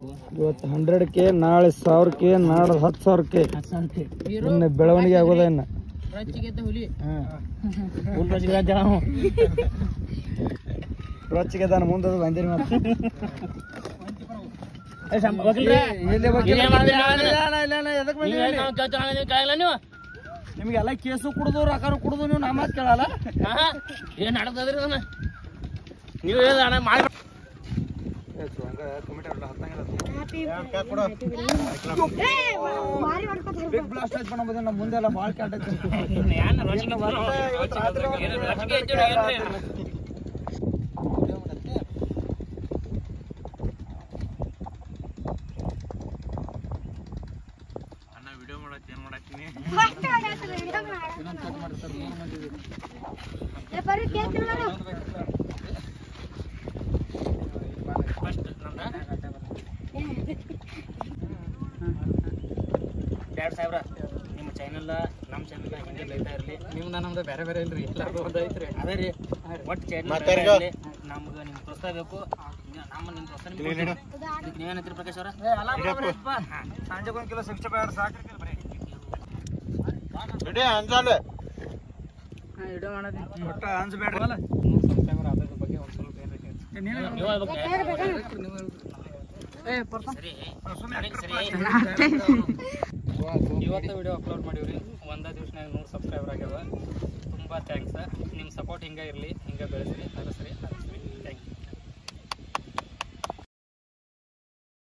ಇವತ್ತು hundred K ನಾಳೆ ಸಾವಿರ ಕೆ ನಾಳೆ ಹತ್ತು ಸಾವಿರ ಕೆ ಇನ್ನು ಬೆಳವಣಿಗೆ ಆಗೋದ ಇನ್ನ ರೊಚ್ಚಿಗೆ ಅದಾನ ಮುಂದೆ ಅದು ಬಂದಿರಿ ಮತ್ತೆ ಎಲ್ಲಿ ವಕೀಲ? ಇಲ್ಲ, ಇಲ್ಲ, ಇಲ್ಲ, ಇಲ್ಲ, ಎದಕ್ ಬಂದಿರಿ ಇಲ್ಲಿ? ನಿಮ್ಗೆಲ್ಲ ಕೇಸು ಕುಡ್ದು ರೊಕ್ಕ ಕುಡ್ದು ನೀವು ನಮ್ಮ ಮಾತ್ ಕೇಳಲ್ಲ ಏನ್ ನಡ್ದದ್ರಿ ಅದನ್ನ ನೀವು ಹೇಳ ಮಾಡಿ ಬಿಗ್ ಬ್ಲಾಸ್ಟ್ ಆಯ್ತು ನಮ್ಮ ನಮ್ಮ ಮುಂದೆ ಎಲ್ಲ ಭಾಳ ಕೆಟ್ಟ ಅಣ್ಣ ವಿಡಿಯೋ ಮಾಡಕ್ ಏನ್ ಮಾಡಾಕ್ತೀನಿ ಫಸ್ಟ್ ಎರಡು ಸಾವಿರ ನಿಮ್ಮ ಚಾನಲ್ ನಮ್ಮ ಚಾನಲ್ ಹಿಂಗೆ ಬೆಳೀತಾ ಇರಲಿ ನಿಮ್ದು ನಮ್ದು ಬೇರೆ ಬೇರೆ ಇಲ್ರಿ ಎಲ್ಲಾರ್ದು ಒಂದ್ ಐತ್ರಿ ಅದೇ ರೀ ಒಟ್ಟು ಚಾನಲ್ ನಮ್ಗೆ ನಿಮ್ಗೆ ಪ್ರೋತ್ಸಾಹ ಬೇಕು ನಮ್ಮ ನಿಮ್ಮ ಪ್ರೋತ್ಸಾಹ ನಿಮ್ಗೆ ಕೊಡ್ತೀವಿ. ಇದಕ್ಕೆ ನೀವೇನಂತೀರಿ ಪ್ರಕಾಶ್ ಅವರ ಸಂಜೆ ಒಂದ್ ಕಿಲೋ ಸಿಕ್ಸ್ಟಿ ಫೈವ್ ಸಾಕ್ರಿ ಒಟ್ಟ ಅನ್ಸ್ಬೇಡ್ರಲ್ಲ ನೀವು ಹೇಳ್ಬೇಕು. ಸರಿ ಸರಿ ಇವತ್ತು ವಿಡಿಯೋ ಅಪ್ಲೋಡ್ ಮಾಡೀವ್ರಿ ಒಂದೇ ದಿವ್ಸನಾಗ ನೂರು ಸಬ್ಸ್ಕ್ರೈಬರ್ ಆಗ್ಯಾವ ತುಂಬ ಥ್ಯಾಂಕ್ಸ್ ನಿಮ್ಮ ಸಪೋರ್ಟ್ ಹಿಂಗೆ ಇರಲಿ ಹಿಂಗೆ ಬೆಳೆಸ್ರಿ ಹರಸ್ರಿ ಹರಸ್ರಿ